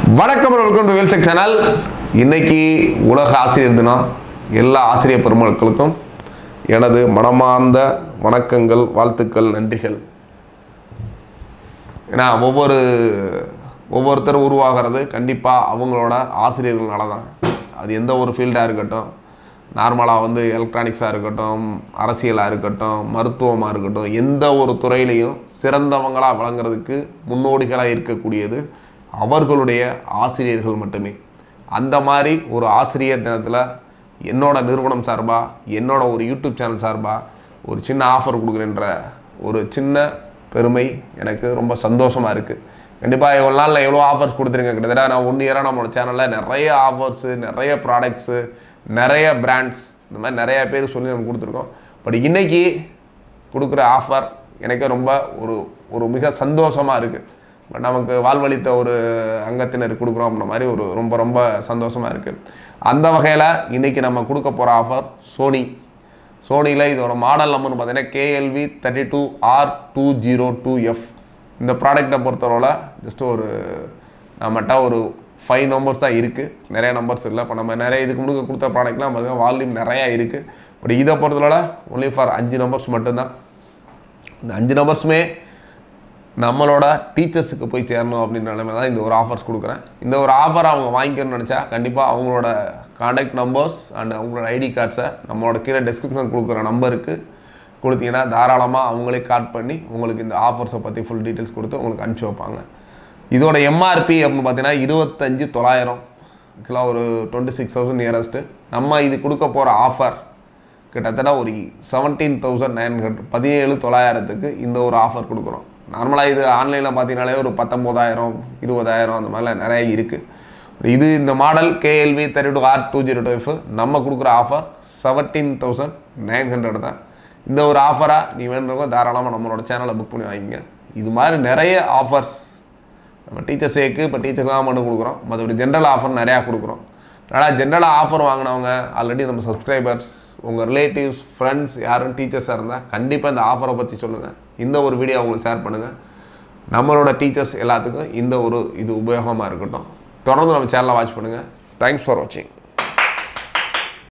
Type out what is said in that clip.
வணக்கம் welcome to வேல்செக் channel இன்னைக்கு உலக ஆசிரியர் தினம் எல்லா ஆசிரியர் பெருமக்களுக்கும் எனது மனமார்ந்த வணக்கங்கள் வாழ்த்துக்கள் நன்றிகள் ஏன்னா ஒவ்வொரு ஒவ்வொருத்தர் உருவாகிறது கண்டிப்பாக அவங்களோட ஆசிரியர்களால தான் அது எந்த ஒரு ஃபீல்டாக இருக்கட்டும் நார்மலாக வந்து எலக்ட்ரானிக்ஸாக இருக்கட்டும் அரசியலாக இருக்கட்டும் மருத்துவமாக இருக்கட்டும் எந்த ஒரு துறையிலையும் சிறந்தவங்களாக வழங்குறதுக்கு முன்னோடிகளாக இருக்கக்கூடியது அவர்களுடைய ஆசிரியர்கள் மட்டுமே அந்த மாதிரி ஒரு ஆசிரியர் தினத்தில் என்னோட நிறுவனம் சார்பாக என்னோட ஒரு யூடியூப் சேனல் சார்பாக ஒரு சின்ன ஆஃபர் கொடுக்குறேன்ற ஒரு சின்ன பெருமை எனக்கு ரொம்ப சந்தோஷமாக இருக்குது கண்டிப்பாக இவ்வளோ நாளில் எவ்வளோ ஆஃபர்ஸ் கொடுத்துருங்க கிட்டத்தட்ட நான் ஒன் இயராக நம்மளோட சேனலில் நிறைய ஆஃபர்ஸு நிறைய ப்ராடக்ட்ஸு நிறைய பிராண்ட்ஸ் இந்த மாதிரி நிறைய பேர் சொல்லி நம்ம கொடுத்துருக்கோம் பட் இன்னைக்கு கொடுக்குற ஆஃபர் எனக்கே ரொம்ப ஒரு ஒரு மிக சந்தோஷமாக இருக்குது பட் நமக்கு வாழ்வழித்த ஒரு அங்கத்தினர் கொடுக்குறோம் அப்படின்ற மாதிரி ஒரு ரொம்ப ரொம்ப சந்தோஷமாக இருக்குது அந்த வகையில் இன்றைக்கி நம்ம கொடுக்க போகிற ஆஃபர் சோனி சோனியில் இதோட மாடல் நம்பர்னு பார்த்தீங்கன்னா KLV thirty two R two zero two F இந்த ப்ராடக்ட்டை பொறுத்தளவில் ஜஸ்ட் ஒரு நம்மகிட்ட ஒரு ஃபைவ் நம்பர்ஸ் தான் இருக்குது நிறைய நம்பர்ஸ் இல்லை இப்போ நம்ம நிறைய இதுக்கு முன்னாடி கொடுத்த ப்ராடக்ட்லாம் பார்த்தீங்கன்னா வால்யூம் நிறையா இருக்குது பட் இதை பொறுத்தளவில் ஒன்லி ஃபார் அஞ்சு நம்பர்ஸ் மட்டும்தான் இந்த அஞ்சு நம்பர்ஸுமே நம்மளோட டீச்சர்ஸுக்கு போய் சேரணும் அப்படின்ற நிலைமை தான் இந்த ஒரு ஆஃபர்ஸ் கொடுக்குறேன் இந்த ஒரு ஆஃபர் அவங்க வாங்கிக்கணும்னு நினச்சா கண்டிப்பாக அவங்களோட காண்டாக்ட் நம்பர்ஸ் அண்ட் அவங்களோட ஐடி கார்ட்ஸை நம்மளோட கீழே டிஸ்கிரிப்ஷன் கொடுக்குற நம்பருக்கு கொடுத்தீங்கன்னா தாராளமாக அவங்களே கால் பண்ணி உங்களுக்கு இந்த ஆஃபர்ஸை பற்றி ஃபுல் டீட்டெயில்ஸ் கொடுத்து உங்களுக்கு அனுப்பிச்சி வைப்பாங்க இதோட எம்ஆர்பி அப்படின்னு பார்த்தீங்கன்னா இருபத்தஞ்சு தொள்ளாயிரம் கிலோ ஒரு டுவெண்ட்டி சிக்ஸ் தௌசண்ட் நியரஸ்ட்டு நம்ம இது கொடுக்க போகிற ஆஃபர் கிட்டத்தட்ட ஒரு செவன்டீன் தௌசண்ட் நைன் ஹண்ட்ரட் பதினேழு தொள்ளாயிரத்துக்கு இந்த ஒரு ஆஃபர் கொடுக்குறோம் நார்மலாக இது ஆன்லைனில் பார்த்தீங்கனாலே ஒரு பத்தொம்போதாயிரம் இருபதாயிரம் அந்த மாதிரிலாம் நிறைய இருக்குது இது இந்த model KLV thirty two R two zero two F நம்ம கொடுக்குற offer seventeen thousand nine hundred தான் இந்த ஒரு ஆஃபராக நீ வேணுறவங்க தாராளமாக நம்மளோட சேனலை புக் பண்ணி வாங்கிங்க இது மாதிரி நிறைய ஆஃபர்ஸ் நம்ம டீச்சர் சேக்கு இப்போ டீச்சர்ஸ்லாம் மட்டும் கொடுக்குறோம் மற்றபடி ஜென்ரல் ஆஃபர் நிறையா கொடுக்குறோம் அதனால் ஜென்ரலாக ஆஃபர் வாங்கினவங்க ஆல்ரெடி நம்ம சப்ஸ்கிரைபர்ஸ் உங்கள் ரிலேட்டிவ்ஸ் ஃப்ரெண்ட்ஸ் யாரும் டீச்சர்ஸாக இருந்தால் கண்டிப்பாக இந்த ஆஃபரை பற்றி சொல்லுங்கள் இந்த ஒரு வீடியோ அவங்களுக்கு ஷேர் பண்ணுங்கள் நம்மளோட டீச்சர்ஸ் எல்லாத்துக்கும் இந்த ஒரு இது உபயோகமாக இருக்கட்டும் தொடர்ந்து நம்ம சேனலை வாட்ச் பண்ணுங்கள் தேங்க்ஸ் ஃபார் வாட்சிங்